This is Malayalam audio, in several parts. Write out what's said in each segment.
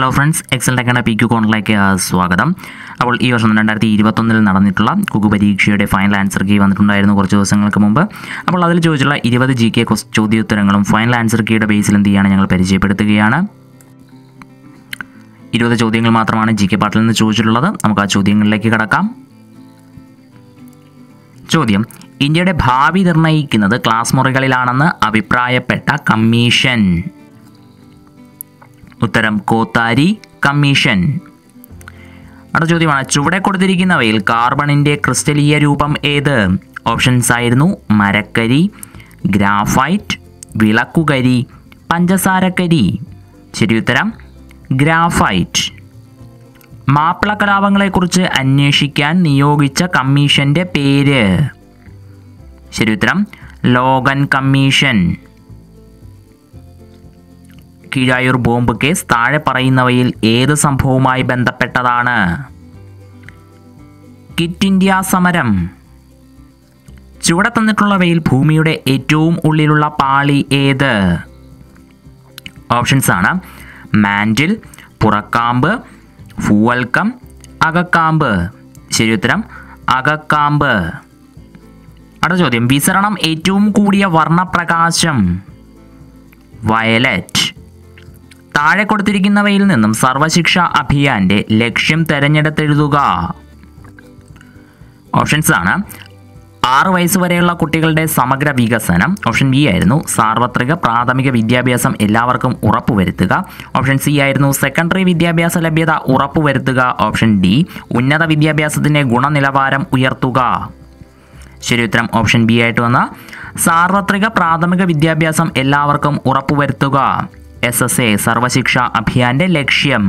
ഹലോ ഫ്രണ്ട്സ് എക്സൽ ടെക്കാണ് പി ക്യു കോണിലേക്ക് സ്വാഗതം അപ്പോൾ ഈ വർഷം രണ്ടായിരത്തി ഇരുപത്തൊന്നിൽ നടന്നിട്ടുള്ള കുകു പരീക്ഷയുടെ ഫൈനൽ ആൻസർ കീ വന്നിട്ടുണ്ടായിരുന്നു കുറച്ച് ദിവസങ്ങൾക്ക് മുമ്പ് അപ്പോൾ അതിൽ ചോദിച്ചുള്ള ഇരുപത് ജി കെ ചോദ്യോത്തരങ്ങളും ഫൈനൽ ആൻസർ കീയുടെ ബേസിൽ എന്ത് ചെയ്യാണ് ഞങ്ങൾ പരിചയപ്പെടുത്തുകയാണ് ഇരുപത് ചോദ്യങ്ങൾ മാത്രമാണ് ജി കെ പാട്ടിൽ നിന്ന് ചോദിച്ചിട്ടുള്ളത് നമുക്ക് ആ ചോദ്യങ്ങളിലേക്ക് കടക്കാം ചോദ്യം ഇന്ത്യയുടെ ഭാവി നിർണ്ണയിക്കുന്നത് ക്ലാസ് മുറികളിലാണെന്ന് അഭിപ്രായപ്പെട്ട കമ്മീഷൻ ഉത്തരം കോത്താരി കമ്മീഷൻ അടുത്ത ചോദ്യമാണ് ചുവടെ കൊടുത്തിരിക്കുന്നവയിൽ കാർബണിൻ്റെ ക്രിസ്റ്റലീയ രൂപം ഏത് ഓപ്ഷൻസ് ആയിരുന്നു മരക്കരി ഗ്രാഫൈറ്റ് വിളക്കുകരി പഞ്ചസാരക്കരി ശരിയുത്തരം ഗ്രാഫൈറ്റ് മാപ്പിള കലാപങ്ങളെക്കുറിച്ച് അന്വേഷിക്കാൻ നിയോഗിച്ച കമ്മീഷൻ്റെ പേര് ശരിയുത്തരം Logan commission Keezhayur bomb case താഴെ പറയുന്നവയിൽ ഏത് സംഭവവുമായി ബന്ധപ്പെട്ടതാണ് കിറ്റ് ഇന്ത്യ സമരം ചുവടെ തന്നിട്ടുള്ളവയിൽ ഭൂമിയുടെ ഏറ്റവും ഉള്ളിലുള്ള പാളി ഏത് ഓപ്ഷൻസ് ആണ് മാൻഡിൽ പുറക്കാമ്പ് ഫൂവൽക്കം അകക്കാമ്പ് ശരി ഉത്തരം അകക്കാമ്പ് അടുത്ത ചോദ്യം വിസരണം ഏറ്റവും കൂടിയ വർണ്ണപ്രകാശം വയലറ്റ് താഴെ കൊടുത്തിരിക്കുന്നവയിൽ നിന്നും സർവശിക്ഷ അഭിയാന്റെ ലക്ഷ്യം തെരഞ്ഞെടുത്തെഴുതുക ഓപ്ഷൻസ് ആണ് ആറ് വയസ്സ് വരെയുള്ള കുട്ടികളുടെ സമഗ്ര വികസനം ഓപ്ഷൻ ബി ആയിരുന്നു സാർവത്രിക പ്രാഥമിക വിദ്യാഭ്യാസം എല്ലാവർക്കും ഉറപ്പുവരുത്തുക ഓപ്ഷൻ സി ആയിരുന്നു സെക്കൻഡറി വിദ്യാഭ്യാസ ലഭ്യത ഉറപ്പുവരുത്തുക ഓപ്ഷൻ ഡി ഉന്നത വിദ്യാഭ്യാസത്തിൻ്റെ ഗുണനിലവാരം ഉയർത്തുക ശരി ഉത്തരം ഓപ്ഷൻ ബി ആയിട്ട് വന്ന സാർവത്രിക പ്രാഥമിക വിദ്യാഭ്യാസം എല്ലാവർക്കും ഉറപ്പുവരുത്തുക എസ് എസ് എ സർവശിക്ഷ അഭിയാന്റെ ലക്ഷ്യം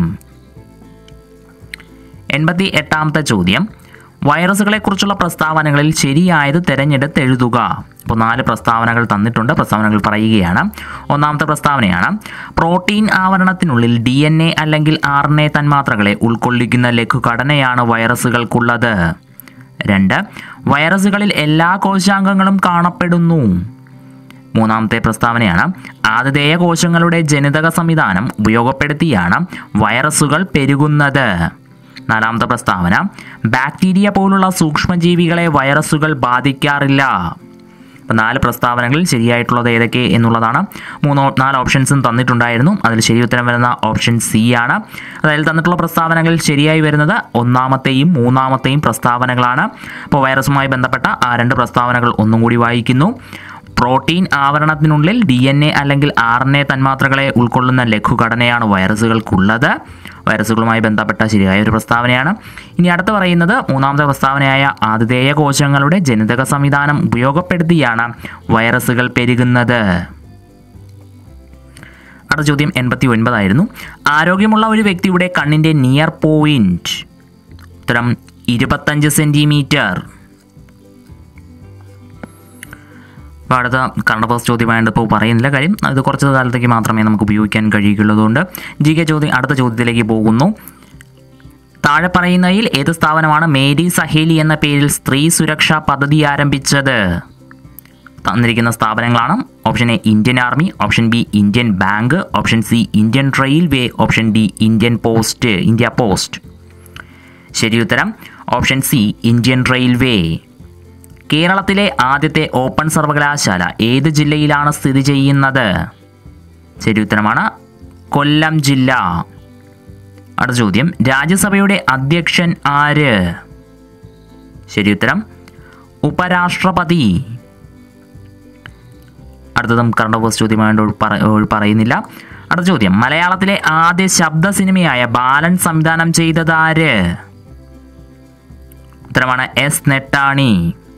എൺപത്തി എട്ടാമത്തെ ചോദ്യം വൈറസുകളെക്കുറിച്ചുള്ള പ്രസ്താവനകളിൽ ശരിയായത് തിരഞ്ഞെടുത്ത് എഴുതുക ഇപ്പോൾ നാല് പ്രസ്താവനകൾ തന്നിട്ടുണ്ട് പ്രസ്താവനകൾ പറയുകയാണ് ഒന്നാമത്തെ പ്രസ്താവനയാണ് പ്രോട്ടീൻ ആവരണത്തിനുള്ളിൽ ഡി എൻ എ അല്ലെങ്കിൽ ആർ എൻ എ തന്മാത്രകളെ ഉൾക്കൊള്ളിക്കുന്ന ലഘുഘടനയാണ് വൈറസുകൾക്കുള്ളത് രണ്ട് വൈറസുകളിൽ എല്ലാ കോശാംഗങ്ങളും കാണപ്പെടുന്നു മൂന്നാമത്തെ പ്രസ്താവനയാണ് ആതിഥേയ കോശങ്ങളുടെ ജനിതക സംവിധാനം ഉപയോഗപ്പെടുത്തിയാണ് വൈറസുകൾ പെരുകുന്നത് നാലാമത്തെ പ്രസ്താവന ബാക്ടീരിയ പോലുള്ള സൂക്ഷ്മജീവികളെ വൈറസുകൾ ബാധിക്കാറില്ല അപ്പോൾ നാല് പ്രസ്താവനകളിൽ ശരിയായിട്ടുള്ളത് ഏതൊക്കെ എന്നുള്ളതാണ് മൂന്നോ നാല് ഓപ്ഷൻസും തന്നിട്ടുണ്ടായിരുന്നു അതിൽ ശരി ഉത്തരം വരുന്ന ഓപ്ഷൻ സി ആണ് അതായത് തന്നിട്ടുള്ള പ്രസ്താവനകളിൽ ശരിയായി വരുന്നത് ഒന്നാമത്തെയും മൂന്നാമത്തെയും പ്രസ്താവനകളാണ് അപ്പോൾ വൈറസുമായി ബന്ധപ്പെട്ട ആ രണ്ട് പ്രസ്താവനകൾ ഒന്നും കൂടി വായിക്കുന്നു പ്രോട്ടീൻ ആവരണത്തിനുള്ളിൽ ഡി എൻ എ അല്ലെങ്കിൽ ആർ എൻ എ തന്മാത്രകളെ ഉൾക്കൊള്ളുന്ന ലഘുഘടനയാണ് വൈറസുകൾക്കുള്ളത് വൈറസുകളുമായി ബന്ധപ്പെട്ട ശരിയായ ഒരു പ്രസ്താവനയാണ് ഇനി അടുത്ത് പറയുന്നത് മൂന്നാമത്തെ പ്രസ്താവനയായ ആതിഥേയ കോശങ്ങളുടെ ജനിതക സംവിധാനം ഉപയോഗപ്പെടുത്തിയാണ് വൈറസുകൾ പെരുകുന്നത് അടുത്ത ചോദ്യം എൺപത്തി ഒൻപതായിരുന്നു ആരോഗ്യമുള്ള ഒരു വ്യക്തിയുടെ കണ്ണിൻ്റെ നിയർ പോയിന്റ് ഉത്തരം ഇരുപത്തഞ്ച് സെൻറ്റിമീറ്റർ അപ്പോൾ അടുത്ത കറണ്ട് ഫസ്റ്റ് ചോദ്യമായിട്ട് ഇപ്പോൾ പറയുന്നില്ല കാര്യം അത് കുറച്ച് കാലത്തേക്ക് മാത്രമേ നമുക്ക് ഉപയോഗിക്കാൻ കഴിയുകയുള്ളതുകൊണ്ട് ജി കെ ചോദ്യം അടുത്ത ചോദ്യത്തിലേക്ക് പോകുന്നു താഴെ പറയുന്നതിൽ ഏത് സ്ഥാപനമാണ് മേരി സഹേലി എന്ന പേരിൽ സ്ത്രീ സുരക്ഷാ പദ്ധതി ആരംഭിച്ചത് തന്നിരിക്കുന്ന സ്ഥാപനങ്ങളാണ് option A Indian army option B Indian bank option C Indian railway option D Indian post India post ശരി ഉത്തരം ഓപ്ഷൻ സി ഇന്ത്യൻ റെയിൽവേ കേരളത്തിലെ ആദ്യത്തെ ഓപ്പൺ സർവകലാശാല ഏത് ജില്ലയിലാണ് സ്ഥിതി ചെയ്യുന്നത് ശരി ഉത്തരമാണ് കൊല്ലം ജില്ല അടുത്ത ചോദ്യം രാജ്യസഭയുടെ അധ്യക്ഷൻ ആര് ശരി ഉത്തരം ഉപരാഷ്ട്രപതി അടുത്തതും കറണ്ട് അഫേഴ്സ് ചോദ്യമായതുകൊണ്ട് പറ പറയുന്നില്ല അടുത്ത ചോദ്യം മലയാളത്തിലെ ആദ്യ ശബ്ദ സിനിമയായ ബാലൻ സംവിധാനം ചെയ്തത് ആര് ഉത്തരമാണ് എസ് നെട്ടാണി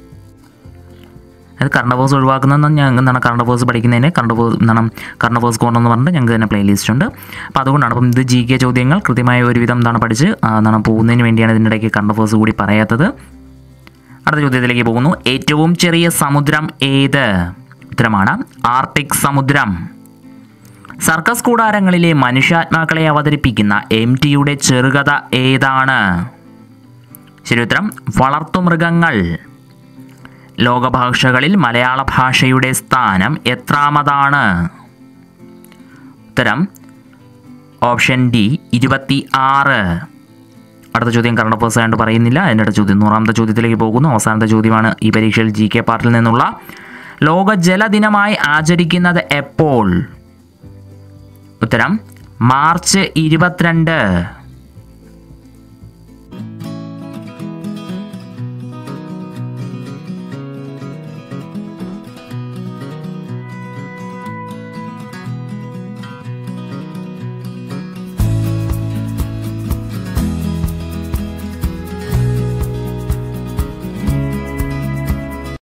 അത് കറണ്ട് അഫേഴ്സ് ഒഴിവാക്കുന്നതെന്ന് ഞങ്ങൾ എന്താണ് കറണ്ട് അഫേഴ്സ് പഠിക്കുന്നതിന് കറണ്ട് അഫേഴ്സ് എന്താണ് കറണ്ട് അഫേഴ്സ് കോർണർ എന്ന് പറഞ്ഞിട്ട് ഞങ്ങൾക്ക് തന്നെ പ്ലേലിസ്റ്റ് ഉണ്ട് അപ്പോൾ അതുകൊണ്ടാണ് അപ്പം ഇത് ജി കെ ചോദ്യങ്ങൾ കൃത്യമായ ഒരുവിധം എന്താണ് പഠിച്ച് ആ, എന്താണ് പോകുന്നതിന് വേണ്ടിയാണ് ഇതിൻ്റെ ഇടയ്ക്ക് കറണ്ട് അഫേഴ്സ് കൂടി പറയാത്തത് അടുത്ത ചോദ്യത്തിലേക്ക് പോകുന്നു ഏറ്റവും ചെറിയ സമുദ്രം ഏത് ഉത്തരമാണ് ആർട്ടിക് സമുദ്രം സർക്കസ് കൂടാരങ്ങളിലെ മനുഷ്യാത്മാക്കളെ അവതരിപ്പിക്കുന്ന എം ടിയുടെ ചെറുകഥ ഏതാണ് ശരി ഉത്തരം വളർത്തുമൃഗങ്ങൾ ലോകഭാഷകളിൽ മലയാള ഭാഷയുടെ സ്ഥാനം എത്രാമതാണ് ഉത്തരം ഓപ്ഷൻ ഡി ഇരുപത്തി ആറ് അടുത്ത ചോദ്യം കറണ്ട് അഫേഴ്സ് ആയിട്ട് പറയുന്നില്ല അതിൻ്റെ അടുത്ത ചോദ്യം നൂറാമത്തെ ചോദ്യത്തിലേക്ക് പോകുന്നു അവസാനത്തെ ചോദ്യമാണ് ഈ പരീക്ഷയിൽ ജി കെ പാർട്ടിൽ നിന്നുള്ള ലോക ജലദിനമായി ആചരിക്കുന്നത് എപ്പോൾ ഉത്തരം മാർച്ച് ഇരുപത്തിരണ്ട്